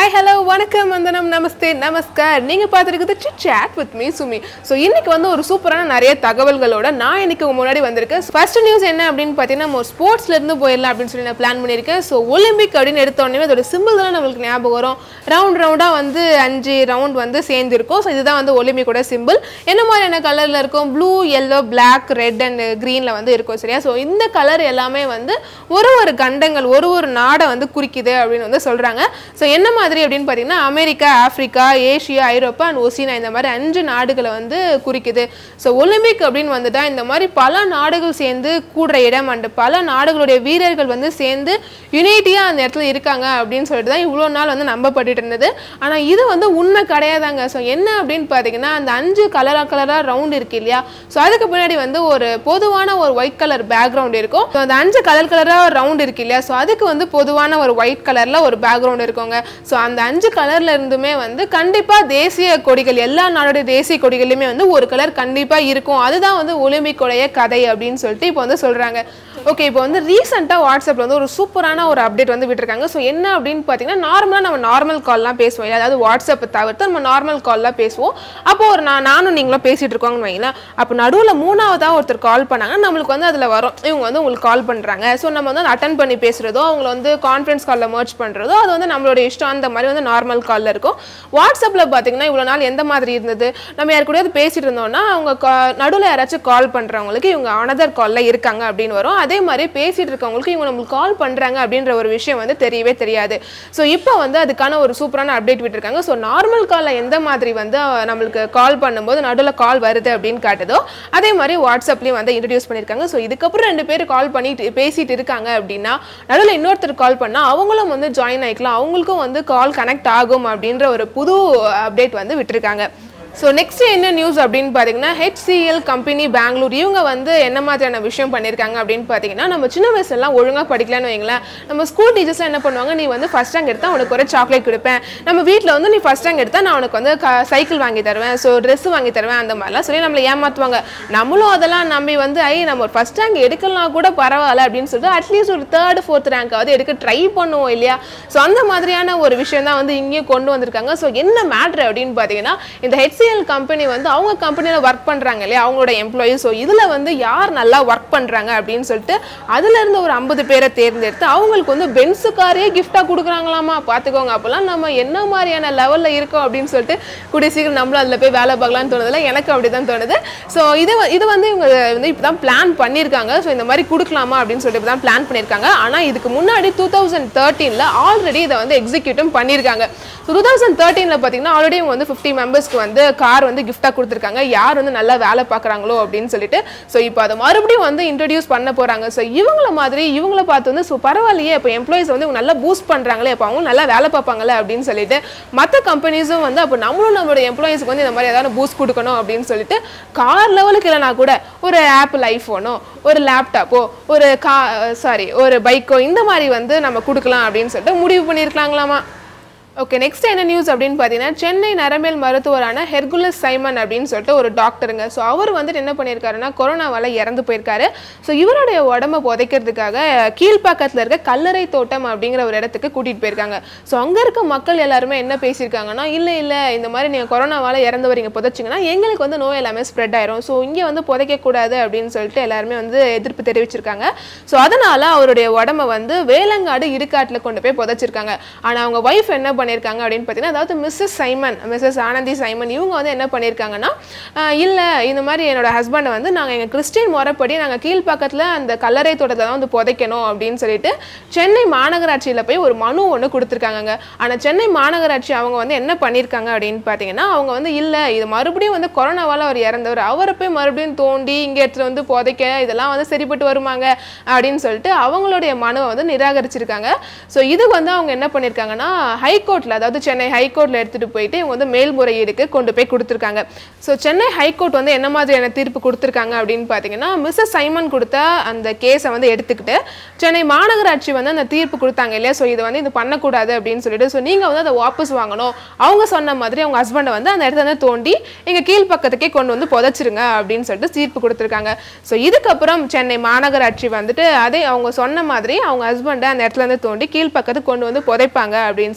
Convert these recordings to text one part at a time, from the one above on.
Hi hello வணக்கம் வந்தனம் நமஸ்தே நமஸ்கார் நீங்க பார்த்துருக்குது chat with me Sumi so இன்னைக்கு வந்து ஒரு சூப்பரான நிறைய தகவல்களோட நான் இன்னைக்கு உங்க முன்னாடி வந்திருக்கேன் ஃபர்ஸ்ட் நியூஸ் என்ன அப்படின்னு பார்த்தீங்கன்னா நம்ம ஒரு ஸ்போர்ட்ஸ்ல இருந்து போயிடலாம் அப்படின்னு சொல்லி நான் பிளான் பண்ணியிருக்கேன் ஸோ ஒலிம்பிக் அப்படின்னு எடுத்த உடனே அதோட சிம்பிள் தான் நம்மளுக்கு ஞாபகம் வரும் ரவுண்ட் ரவுண்டா வந்து அஞ்சு ரவுண்ட் வந்து சேர்ந்துருக்கும் ஸோ இதுதான் வந்து ஒலிம்பிக்கோட சிம்பிள் என்ன மாதிரியான கலர்ல இருக்கும் blue yellow black red and க்ரீனில் வந்து இருக்கும் சரியா ஸோ இந்த கலர் எல்லாமே வந்து ஒரு ஒரு கண்டங்கள் ஒரு ஒரு நாடை வந்து குறிக்குது அப்படின்னு வந்து சொல்றாங்க ஸோ என்ன மாதிரி அப்படின்னு பார்த்தீங்கன்னா அமெரிக்கா ஆப்பிரிக்கா ஏஷியா ஐரோப்பா அண்ட் ஒசினா இந்த மாதிரி அஞ்சு நாடுகளை வந்து குறிக்குது ஸோ ஒலிம்பிக் அப்படின்னு வந்துட்டா இந்த மாதிரி பல நாடுகள் சேர்ந்து கூடுற இடம் அண்ட் பல நாடுகளுடைய வீரர்கள் வந்து சேர்ந்து யுனைட்டியாக அந்த இடத்துல இருக்காங்க அப்படின்னு சொல்லிட்டு தான் இவ்வளோ நாள் வந்து நம்பப்பட்டுட்டு இருந்தது ஆனால் இது வந்து உண்மை கிடையாதாங்க ஸோ என்ன அப்படின்னு பார்த்தீங்கன்னா அந்த அஞ்சு கலரா கலராக ரவுண்ட் இருக்கு இல்லையா ஸோ அதுக்கு பின்னாடி வந்து ஒரு பொதுவான ஒரு ஒயிட் கலர் பேக்ரவுண்ட் இருக்கும் ஸோ அந்த அஞ்சு கலர் கலராக ரவுண்ட் இருக்கு இல்லையா ஸோ அதுக்கு வந்து பொதுவான ஒரு ஒயிட் கலரில் ஒரு பேக்ரவுண்ட் இருக்குங்க ஸோ அந்த அஞ்சு கலர்ல இருந்துமே வந்து கண்டிப்பாக தேசிய கொடிகள் எல்லா நாடோட தேசிய கொடிகள்லையுமே வந்து ஒரு கலர் கண்டிப்பாக இருக்கும் அதுதான் வந்து ஒலிம்பிக்கோடைய கதை அப்படின்னு சொல்லிட்டு இப்போ வந்து சொல்கிறாங்க ஓகே இப்போ வந்து ரீசெண்டாக வாட்ஸ்அப்பில் வந்து ஒரு சூப்பரான ஒரு அப்டேட் வந்து விட்டுருக்காங்க ஸோ என்ன அப்படின்னு பார்த்தீங்கன்னா நார்மலாக நம்ம நார்மல் கால்லாம் பேசுவோம் இல்லையா? அதாவது வாட்ஸ்அப்பை தவிர்த்து நம்ம நார்மல் கால்லாம் பேசுவோம் அப்போ ஒரு நான் நானும் நீங்களும் பேசிட்டு இருக்கோங்கன்னு வைங்களேன் அப்போ நடுவில் மூணாவதாக ஒருத்தர் கால் பண்ணாங்கன்னா நம்மளுக்கு வந்து அதில் வரும் இவங்க வந்து உங்களுக்கு கால் பண்ணுறாங்க ஸோ நம்ம வந்து அட்டன் பண்ணி பேசுகிறதோ அவங்கள வந்து கான்ஃபரன்ஸ் காலில் மர்ச் பண்ணுறதோ அது வந்து நம்மளோட இஷ்டம் அந்த மாதிரி வந்து நார்மல் காலில் இருக்கும் வாட்ஸ்அப்பில் பார்த்தீங்கன்னா இவ்வளோ நாள் எந்த மாதிரி இருந்தது நம்ம யார் கூடயாவது பேசிட்டு இருந்தோம்னா அவங்க நடுவில் யாராச்சும் கால் பண்ணுறவங்களுக்கு இவங்க அனதர் காலில் இருக்காங்க அப்படின்னு வரும் அதே மாதிரி பேசிட்டு இருக்கவங்களுக்கு இவங்க நம்மளுக்கு கால் பண்ணுறாங்க அப்படின்ற ஒரு விஷயம் வந்து தெரியவே தெரியாது ஸோ இப்போ வந்து அதுக்கான ஒரு சூப்பரான அப்டேட் விட்டுருக்காங்க ஸோ நார்மல் காலில் எந்த மாதிரி வந்து அஹ், நம்மளுக்கு கால் பண்ணும்போது நடுவில் கால் வருது அப்படின்னு காட்டுதோ அதே மாதிரி வாட்ஸ்அப்லேயும் வந்து இன்ட்ரடியூஸ் பண்ணியிருக்காங்க ஸோ இதுக்கப்புறம் ரெண்டு பேர் கால் பண்ணிட்டு பேசிட்டு இருக்காங்க அப்படின்னா நடுவில் இன்னொருத்தர் கால் பண்ணால் அவங்களும் வந்து ஜாயின் ஆகிக்கலாம் அவங்களுக்கும் வந்து கால் கனெக்ட் ஆகும் அப்படின்ற ஒரு புது அப்டேட் வந்து விட்டுருக்காங்க ஸோ நெக்ஸ்ட் என்ன நியூஸ் அப்படின்னு பார்த்தீங்கன்னா ஹெச்சிஎல் கம்பெனி பெங்களூர் இவங்க வந்து என்ன மாதிரியான விஷயம் பண்ணியிருக்காங்க அப்படின்னு பார்த்தீங்கன்னா நம்ம சின்ன வயசுலலாம் ஒழுங்காக படிக்கலன்னு வைங்களேன் நம்ம ஸ்கூல் டீச்சர்ஸ்லாம் என்ன பண்ணுவாங்க நீ வந்து ஃபஸ்ட் ரேங்க் எடுத்தா உனக்கு ஒரு சாக்லேட் கொடுப்பேன் நம்ம வீட்டில் வந்து நீ ஃபஸ்ட் ரேங்க் எடுத்தா நான் உனக்கு வந்து சைக்கிள் வாங்கி தருவேன் ஸோ ட்ரெஸ் வாங்கி தருவேன் அந்த மாதிரிலாம் சொல்லி நம்மளை ஏமாற்றுவாங்க நம்மளும் அதெல்லாம் நம்பி வந்து ஐ நம்ம ஒரு ஃபஸ்ட் ரேங்க் எடுக்கலாம் கூட பரவாயில்ல அப்படின்னு சொல்லிட்டு அட்லீஸ்ட் ஒரு தேர்ட் ஃபோர்த் ரேங்காவது எடுக்க ட்ரை பண்ணுவோம் இல்லையா ஸோ அந்த மாதிரியான ஒரு விஷயம் தான் வந்து இங்கேயும் கொண்டு வந்திருக்காங்க ஸோ என்ன மேட்ரு அப்படின்னு பார்த்தீங்கன்னா இந்த ஹெச்சிஎல் கம்பெனி வந்து அவங்க கம்பெனியில் ஒர்க் பண்ணுறாங்க இல்லையா அவங்களோட எம்ப்ளாயீஸ் ஸோ இதில் வந்து யார் நல்லா ஒர்க் பண்ணுறாங்க அப்படின்னு சொல்லிட்டு அதுலேருந்து ஒரு ஐம்பது பேரை தேர்ந்தெடுத்து அவங்களுக்கு வந்து பென்ஸு காரே கிஃப்டாக கொடுக்குறாங்களாமா பார்த்துக்கோங்க அப்போல்லாம் நம்ம என்ன மாதிரியான லெவலில் இருக்கோம் அப்படின்னு சொல்லிட்டு கூடிய சீக்கிரம் நம்மளும் அதில் போய் வேலை பார்க்கலாம்னு தோணுதில்ல எனக்கு அப்படி தான் தோணுது ஸோ இது வ- இது வந்து இவங்க வந்து இப்போ தான் பிளான் பண்ணியிருக்காங்க ஸோ இந்த மாதிரி கொடுக்கலாமா அப்படின்னு சொல்லிட்டு இப்போ தான் பிளான் பண்ணியிருக்காங்க ஆனால் இதுக்கு முன்னாடி டூ தௌசண்ட் தேர்ட்டீனில் ஆல்ரெடி இதை வந்து எக்ஸிக்யூட்டும் பண்ணியிருக்காங்க ஸோ டூ தௌசண்ட் தேர்ட்டீனில் பார்த்தீங்கன்னா ஆல்ரெடி இவங்க வந்து ஃபிஃப்டி மெம்பர்ஸ்க்கு வந்து கார் வந்து கிஃப்டாக கொடுத்துருக்காங்க யார் வந்து நல்லா வேலை பார்க்குறாங்களோ அப்படின்னு சொல்லிட்டு ஸோ இப்போ அதை மறுபடியும் வந்து இன்ட்ரடியூஸ் பண்ண போகிறாங்க ஸோ இவங்கள மாதிரி இவங்கள பார்த்து வந்து ஸோ பரவாயில்லையே இப்போ எம்ப்ளாயிஸ் வந்து இவங்க நல்லா பூஸ்ட் பண்ணுறாங்களே அப்போ அவங்க நல்லா வேலை பார்ப்பாங்களே அப்படின்னு சொல்லிட்டு மற்ற கம்பெனிஸும் வந்து அப்போ நம்மளும் நம்மளோட எம்ப்ளாயிஸ்க்கு வந்து இந்த மாதிரி ஏதாவது பூஸ்ட் கொடுக்கணும் அப்படின்னு சொல்லிட்டு கார் லெவலுக்கு இல்லைனா கூட ஒரு ஆப்பிள் ஐஃபோனோ ஒரு லேப்டாப்போ ஒரு கா சாரி ஒரு பைக்கோ இந்த மாதிரி வந்து நம்ம கொடுக்கலாம் அப்படின்னு சொல்லிட்டு முடிவு பண்ணியிருக்கலாங்களாமா ஓகே நெக்ஸ்ட் என்ன நியூஸ் அப்படின்னு பார்த்தீங்கன்னா சென்னை நரம்பியல் மருத்துவரான ஹெர்குலஸ் சைமன் அப்படின்னு சொல்லிட்டு ஒரு டாக்டருங்க ஸோ அவர் வந்துட்டு என்ன பண்ணியிருக்காருன்னா கொரோனாவால் இறந்து போயிருக்காரு ஸோ இவருடைய உடம்ப புதைக்கிறதுக்காக கீழ்ப்பாக்கத்தில் இருக்க கல்லறை தோட்டம் அப்படிங்கிற ஒரு இடத்துக்கு கூட்டிகிட்டு போயிருக்காங்க ஸோ அங்கே இருக்க மக்கள் எல்லாருமே என்ன பேசியிருக்காங்கன்னா இல்லை இல்லை இந்த மாதிரி நீங்கள் கொரோனாவால் இறந்து வரீங்க புதைச்சிங்கன்னா எங்களுக்கு வந்து நோய் எல்லாமே ஸ்ப்ரெட் ஆயிரும் ஸோ இங்கே வந்து புதைக்கக்கூடாது அப்படின்னு சொல்லிட்டு எல்லாருமே வந்து எதிர்ப்பு தெரிவிச்சிருக்காங்க ஸோ அதனால் அவருடைய உடம்ப வந்து வேலங்காடு இடுகாட்டில் கொண்டு போய் புதைச்சிருக்காங்க ஆனால் அவங்க ஒய்ஃப் என்ன பண்ணியிருக்காங்க அப்படின்னு பார்த்தீங்கன்னா அதாவது Mrs Simon Mrs Anandhi Simon இவங்க வந்து என்ன பண்ணியிருக்காங்கன்னா இல்லை இந்த மாதிரி என்னோட ஹஸ்பண்டை வந்து நாங்கள் எங்கள் கிறிஸ்டின் முறைப்படி நாங்கள் கீழ்ப்பக்கத்தில் அந்த கல்லறை தோட்டத்தை தான் வந்து புதைக்கணும் அப்படின்னு சொல்லிட்டு சென்னை மாநகராட்சியில் போய் ஒரு மனு ஒன்று கொடுத்துருக்காங்க ஆனால் சென்னை மாநகராட்சி அவங்க வந்து என்ன பண்ணியிருக்காங்க அப்படின்னு பார்த்தீங்கன்னா அவங்க வந்து இல்லை இது மறுபடியும் வந்து கொரோனாவால் அவர் இறந்தவர் அவரை போய் மறுபடியும் தோண்டி இங்கே எடுத்துகிட்டு வந்து புதைக்க இதெல்லாம் வந்து சரிப்பட்டு வருமாங்க அப்படின்னு சொல்லிட்டு அவங்களுடைய மனுவை வந்து நிராகரிச்சிருக்காங்க ஸோ இது வந்து அவங்க என்ன பண்ணியிருக்காங்கன்னா ஹைகோர்ட் ஹைகோர்ட்டில் அதாவது சென்னை ஹைகோர்ட்டில் எடுத்துகிட்டு போயிட்டு இவங்க வந்து மேல்முறையீடுக்கு கொண்டு போய் கொடுத்துருக்காங்க ஸோ சென்னை ஹைகோர்ட் வந்து என்ன மாதிரியான தீர்ப்பு கொடுத்துருக்காங்க அப்படின்னு பார்த்தீங்கன்னா மிஸ்ஸஸ் சைமன் கொடுத்த அந்த கேஸை வந்து எடுத்துக்கிட்டு சென்னை மாநகராட்சி வந்து அந்த தீர்ப்பு கொடுத்தாங்க இல்லையா ஸோ இது வந்து இது பண்ணக்கூடாது அப்படின்னு சொல்லிட்டு ஸோ நீங்கள் வந்து அதை வாபஸ் வாங்கணும் அவங்க சொன்ன மாதிரி அவங்க ஹஸ்பண்டை வந்து அந்த இடத்த வந்து தோண்டி எங்கள் கீழ்ப்பக்கத்துக்கே கொண்டு வந்து புதைச்சிருங்க அப்படின்னு சொல்லிட்டு தீர்ப்பு கொடுத்துருக்காங்க ஸோ இதுக்கப்புறம் சென்னை மாநகராட்சி வந்துட்டு அதே அவங்க சொன்ன மாதிரி அவங்க ஹஸ்பண்டை அந்த இடத்துல இருந்து தோண்டி கீழ்ப்பக்கத்துக்கு கொண்டு வந்து புதைப்பாங்க அப்படின்னு சொல்லிட்டு மக்கள்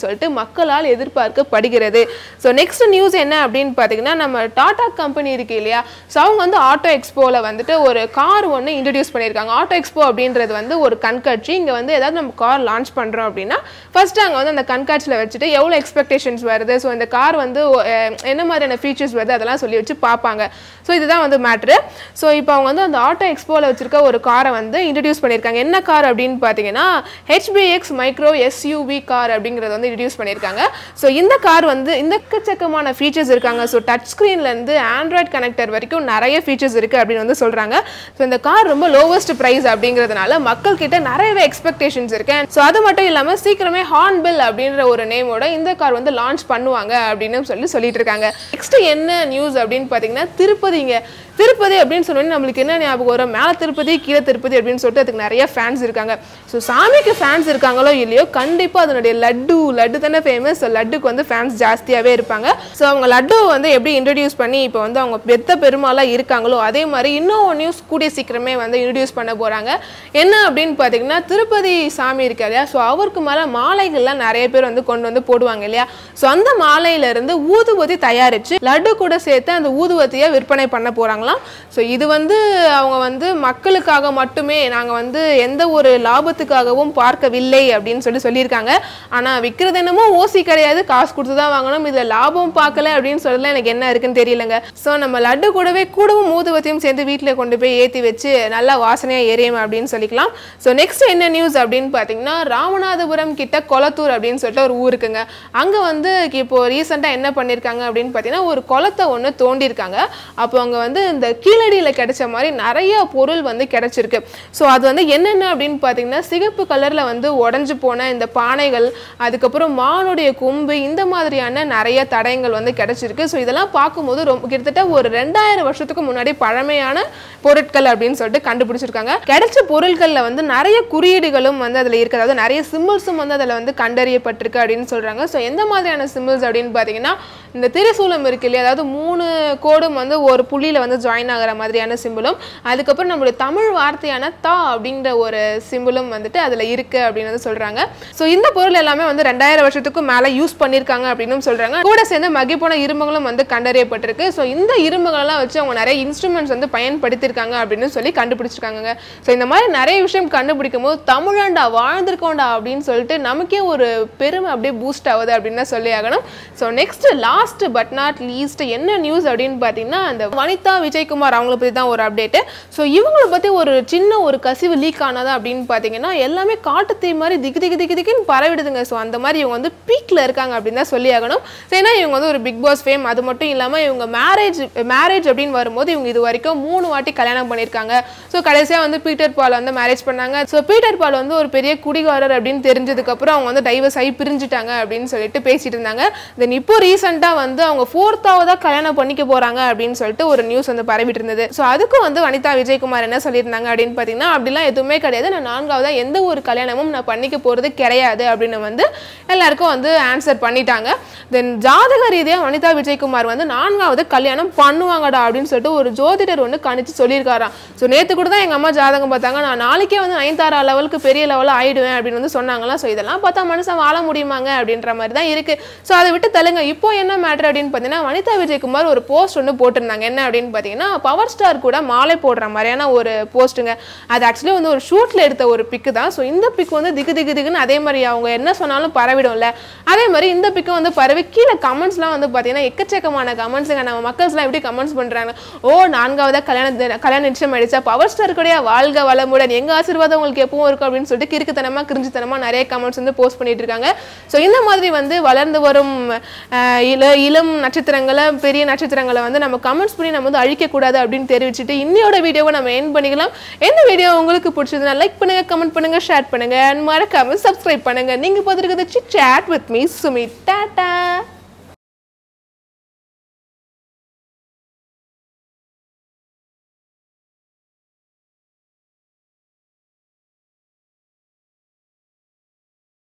மக்களால் எதிர்பார்க்கப்படுகிறது ஸோ நெக்ஸ்ட் நியூஸ் என்ன அப்படின்னு பார்த்தீங்கன்னா நம்ம டாடா கம்பெனி இருக்கு இல்லையா ஸோ அவங்க வந்து ஆட்டோ எக்ஸ்போவில் வந்துட்டு ஒரு கார் ஒன்று இன்ட்ரடியூஸ் பண்ணியிருக்காங்க ஆட்டோ எக்ஸ்போ அப்படின்றது வந்து ஒரு கண்காட்சி இங்கே வந்து ஏதாவது நம்ம கார் லான்ச் பண்ணுறோம் அப்படின்னா ஃபர்ஸ்ட் அங்கே வந்து அந்த கண்காட்சியில் வச்சுட்டு எவ்வளோ எக்ஸ்பெக்டேஷன்ஸ் வருது ஸோ இந்த கார் வந்து அஹ், என்ன மாதிரியான ஃபீச்சர்ஸ் வருது அதெல்லாம் சொல்லி வச்சு பார்ப்பாங்க ஸோ இதுதான் வந்து மேட்ரு ஸோ இப்போ அவங்க வந்து அந்த ஆட்டோ எக்ஸ்போவில் வச்சிருக்க ஒரு காரை வந்து இன்ட்ரடியூஸ் பண்ணியிருக்காங்க என்ன கார் அப்படின்னு பார்த்தீங்கன்னா ஹெச்பிஎக்ஸ் மைக்ரோ எஸ்யூவி கார் அப்படிங்கிறத வந்து இன்ட்ரடியூஸ் பண்ணியிருக்காங்க ஸோ இந்த கார் வந்து இந்த எக்கச்சக்கமான ஃபீச்சர்ஸ் இருக்காங்க ஸோ டச் ஸ்க்ரீன்லேருந்து ஆண்ட்ராய்ட் கனெக்டர் வரைக்கும் நிறைய ஃபீச்சர்ஸ் இருக்குது அப்படின்னு வந்து சொல்கிறாங்க ஸோ இந்த கார் ரொம்ப லோவஸ்ட் ப்ரைஸ் அப்படிங்கிறதுனால மக்கள் கிட்ட நிறையவே எக்ஸ்பெக்டேஷன்ஸ் இருக்கு ஸோ அது மட்டும் இல்லாமல் சீக்கிரமே ஹார்ன்பில் அப்படின்ற ஒரு நேமோட இந்த கார் வந்து லான்ச் பண்ணுவாங்க அப்படின்னு சொல்லி சொல்லிட்டு இருக்காங்க நெக்ஸ்ட் என்ன நியூஸ் அப்படின்னு பார்த்தீங்கன்னா திருப்பதிங்க திருப்பதி அப்படின்னு சொன்னோன்னே நம்மளுக்கு என்ன ஞாபகம் வரும் மேலே திருப்பதி கீழே திருப்பதி அப்படின்னு சொல்லிட்டு அதுக்கு நிறைய ஃபேன்ஸ் இருக்காங்க ஸோ சாமிக்கு ஃபேன்ஸ் இருக்காங்களோ இல்லையோ கண்டிப்பாக அதனுடைய லட்டு லட்டு தானே ஃபேமஸ் ஸோ லட்டுக்கு வந்து ஃபேன்ஸ் ஜாஸ்தியாகவே இருப்பாங்க ஸோ அவங்க லட்டு வந்து எப்படி இன்ட்ரடியூஸ் பண்ணி இப்போ வந்து அவங்க பெத்த பெருமாளாக இருக்காங்களோ அதே மாதிரி இன்னும் நியூஸ் கூடிய சீக்கிரமே வந்து இன்ட்ரடியூஸ் பண்ண போகிறாங்க என்ன அப்படின்னு பார்த்தீங்கன்னா திருப்பதி சாமி இருக்கு இல்லையா ஸோ அவருக்கு மேலே மாலைகள்லாம் நிறைய பேர் வந்து கொண்டு வந்து போடுவாங்க இல்லையா ஸோ அந்த மாலையிலேருந்து ஊதுபத்தி தயாரித்து லட்டு கூட சேர்த்து அந்த ஊதுபத்தியை விற்பனை பண்ண போகிறாங்களாம் ஸோ இது வந்து அவங்க வந்து மக்களுக்காக மட்டுமே நாங்கள் வந்து எந்த ஒரு லாபத்துக்காகவும் பார்க்கவில்லை அப்படின்னு சொல்லி சொல்லியிருக்காங்க ஆனால் விற்கிறது என்னமோ ஓசி கிடையாது காசு கொடுத்து தான் வாங்கணும் இதில் லாபம் பார்க்கல அப்படின்னு சொல்லல எனக்கு என்ன இருக்குன்னு தெரியலங்க ஸோ நம்ம லட்டு கூடவே கூடவும் ஊதுபத்தியும் சேர்ந்து வீட்டில் கொண்டு போய் ஏற்றி வச்சு நல்லா வாசனையாக எரியும் அப்படின்னு சொல்லிக்கலாம் ஸோ நெக்ஸ்ட் என்ன நியூஸ் அப்படின்னு பார்த்தீங்கன்னா ராமநாதபுரம் கிட்ட கொளத்தூர் அப்படின்னு சொல்லிட்டு ஒரு ஊர் இருக்குங்க அங்கே வந்து இப்போ ரீசெண்டாக என்ன பண்ணியிருக்காங்க அப்படின்னு பார்த்தீங்கன்னா ஒரு குளத்தை ஒன்று தோண்டியிருக்காங்க அப்போ அங்கே வந்து இந்த கீழடியில் கிடைச்ச மாதிரி நிறைய பொருள் வந்து கிடைச்சிருக்கு ஸோ அது வந்து என்னென்ன அப்படின்னு பார்த்தீங்கன்னா சிகப்பு கலரில் வந்து உடஞ்சு போன இந்த பானைகள் அதுக்கப்புறம் மானுடைய கொம்பு இந்த மாதிரியான நிறைய தடயங்கள் வந்து கிடைச்சிருக்கு ஸோ இதெல்லாம் பார்க்கும்போது ரொம்ப கிட்டத்தட்ட ஒரு ரெண்டாயிரம் வருஷத்துக்கு முன்னாடி பழமையான பொருட்கள் அப்படின்னு சொல்லிட்டு கண்டுபிடிச்சிருக்காங்க கிடைச்ச பொருட்களில் வந்து நிறைய குறியீடுகளும் வந்து அதில் இருக்குது அதாவது நிறைய சிம்பிள்ஸும் வந்து அதில் வந்து கண்டறியப்பட்டிருக்கு அப்படின்னு சொல்கிறாங்க ஸோ எந்த மாதிரியான சிம்பிள்ஸ் அப்படின்னு பார்த்தீங்கன்னா இந்த திரிசூலம் இருக்கு இல்லையா அதாவது மூணு கோடும் வந்து ஒரு புள்ளியில் வந்து ஜாயின் ஆகிற மாதிரியான சிம்பிளும் அதுக்கப்புறம் நம்மளுடைய தமிழ் வார்த்தையான தா அப்படின்ற ஒரு சிம்பிளும் வந்துட்டு அதில் இருக்குது அப்படின்னு வந்து சொல்கிறாங்க ஸோ இந்த பொருள் எல்லாமே வந்து ரெண்டாயிரம் வருஷத்துக்கும் மேலே யூஸ் பண்ணியிருக்காங்க அப்படின்னு சொல்கிறாங்க கூட சேர்ந்து மகிப்போன இரும்புகளும் வந்து கண்டறியப்பட்டிருக்கு ஸோ இந்த இரும்புகளெல்லாம் வச்சு அவங்க நிறைய இன்ஸ்ட்ருமெண்ட்ஸ் வந்து பயன்படுத்தியிருக்காங்க அப்படின்னு சொல்லி கண்டுபிடிச்சிருக்காங்க ஸோ இந்த மாதிரி நிறைய விஷயம் கண்டுபிடிக்கும் போது தமிழாண்டா வாழ்ந்திருக்கோண்டா அப்படின்னு சொல்லிட்டு நமக்கே ஒரு பெருமை அப்படியே பூஸ்ட் ஆகுது அப்படின்னு தான் சொல்லி ஆகணும் so next last but not least என்ன நியூஸ் அப்படின்னு பார்த்தீங்கன்னா அந்த வனிதா விஜயகுமார் அவங்கள பற்றி தான் ஒரு அப்டேட்டு ஸோ இவங்கள பற்றி ஒரு சின்ன ஒரு கசிவு லீக் ஆனதா அப்படின்னு பார்த்தீங்கன்னா எல்லாமே காட்டுத்தீ மாதிரி திக்கு திக்கு திக்கு திக்குன்னு பரவிடுதுங்க ஸோ அந்த மாதிரி இவங்க வந்து பீக்கில் இருக்காங்க அப்படின்னு தான் சொல்லி ஆகணும் ஸோ ஏன்னா இவங்க வந்து ஒரு பிக் பாஸ் ஃபேம் அது மட்டும் இல்லாமல் இவங்க மேரேஜ் மேரேஜ் அப்படின்னு வரும்போது இவங்க இது வரைக்கும் மூணு வாட்டி கல்யாணம் பண்ணியிருக்காங்க ஸோ கடைசியாக வந்து பீட்டர் பால் வந்து மேரேஜ் பண்ணாங்க ஸோ பீட்டர் பால் வந்து ஒரு பெரிய குடிகாரர் அப்படின்னு தெரிஞ்சதுக்கப்புறம் அவங்க வந்து டைவர்ஸ் ஆகி பிரிஞ்சுட்டாங்க அப்படின்னு சொல்லிட்டு பேசிட்டு இருந்தாங்க தென் இப்போ ரீசெண்டாக வந்து அவங்க ஃபோர்த்தாவதாக கல்யாணம் பண்ணிக்க போகிறாங்க அப்படின்னு சொல்லிட்டு ஒரு நியூஸ் வந்து பரவிட்டு இருந்தது ஸோ அதுக்கும் வந்து வனிதா விஜயகுமார் என்ன சொல்லியிருந்தாங்க அப்படின்னு பார்த்தீங்கன்னா அப்படிலாம் எதுவுமே கிடையாது நான் நான்காவதாக எந்த ஒரு கல்யாணமும் நான் பண்ணிக்க போகிறது கிடையாது அப்படின்னு வந்து எல்லாருக்கும் வந்து ஆன்சர் பண்ணிட்டாங்க தென் ஜாதக ரீதியாக வனிதா விஜயகுமார் வந்து நான்காவது கல்யாணம் பண்ணுவாங்கடா அப்படின்னு சொல்லிட்டு ஒரு ஜோதிடர் ஒன்று கணிச்சு சொல்லியிருக்காராம் ஸோ நேற்று கூட தான் எங்கள் அம்மா ஜாதகம் பார்த்தாங்க நான் நாளைக்கே வந்து நயன்தாரா லெவலுக்கு பெரிய லெவலில் ஆயிடுவேன் அப்படின்னு வந்து சொன்னாங்களாம் ஸோ இதெல்லாம் பார்த்தா மனுஷன் வாழ முடியுமாங்க அப்படின்ற மாதிரி தான் இருக்கு ஸோ அதை விட்டு தெலுங்க இப்போ என்ன மேட்ரு அப்படின்னு பார்த்தீங்கன்னா வனிதா விஜயகுமார் ஒரு போஸ்ட் ஒன்று போட்டிருந்தாங்க என்ன அப்படின்னு பார்த்தீங்கன்னா பவர் ஸ்டார் கூட மாலை போடுற மாதிரியான ஒரு போஸ்ட்டுங்க அது ஆக்சுவலி வந்து ஒரு ஷூட்டில் எடுத்த ஒரு பிக்கு தான் ஸோ இந்த பிக் வந்து திக்கு திக்கு திக்குன்னு அதே மாதிரி அவங்க என்ன சொன்னாலும் பரவிடும்ல அதே மாதிரி இந்த பிக்கு வந்து பரவி கீழே கமெண்ட்ஸ்லாம் வந்து பார்த்தீங்கன்னா எக்கச்சக்கமான கமெண்ட்ஸுங்க நம்ம மக்கள்ஸ்லாம் எப்படி கமெண்ட்ஸ் பண்ணுறாங்க ஓ நான்காவதாக கல்யாண கல்யாணம் நிச்சயம் ஆயிடுச்சா பவர் ஸ்டார் கூட வாழ்க வளமுடன் எங்கள் ஆசீர்வாதம் உங்களுக்கு எப்பவும் இருக்கும் அப்படின்னு சொல்லிட்டு கிறுக்குத்தனமாக கிரிஞ்சுத்தனமாக நிறைய கமெண்ட்ஸ் வந்து போஸ்ட் பண்ணிட்டு இருக்காங்க ஸோ இந்த மாதிரி வந்து வளர்ந்து வரும் அஹ், இள இளம் நட்சத்திரங்களை பெரிய நட்சத்திரங்களை வந்து நம்ம கமெண்ட்ஸ் பண்ணி நம்ம வந்து அழிக்கக்கூடாது அப்படின்னு தெரிவிச்சுட்டு இன்னையோட வீடியோவை நம்ம என் பண்ணிக்கலாம் எந்த வீடியோ உங்களுக்கு பிடிச்சதுன்னா லைக் பண்ணுங்க கமெண்ட் பண்ணுங்க ஷேர் பண்ணுங்க and மறக்காம சப்ஸ்கிரைப் பண்ணுங்க நீங்க பார்த்துருக்கிறது chat with me Sumit tata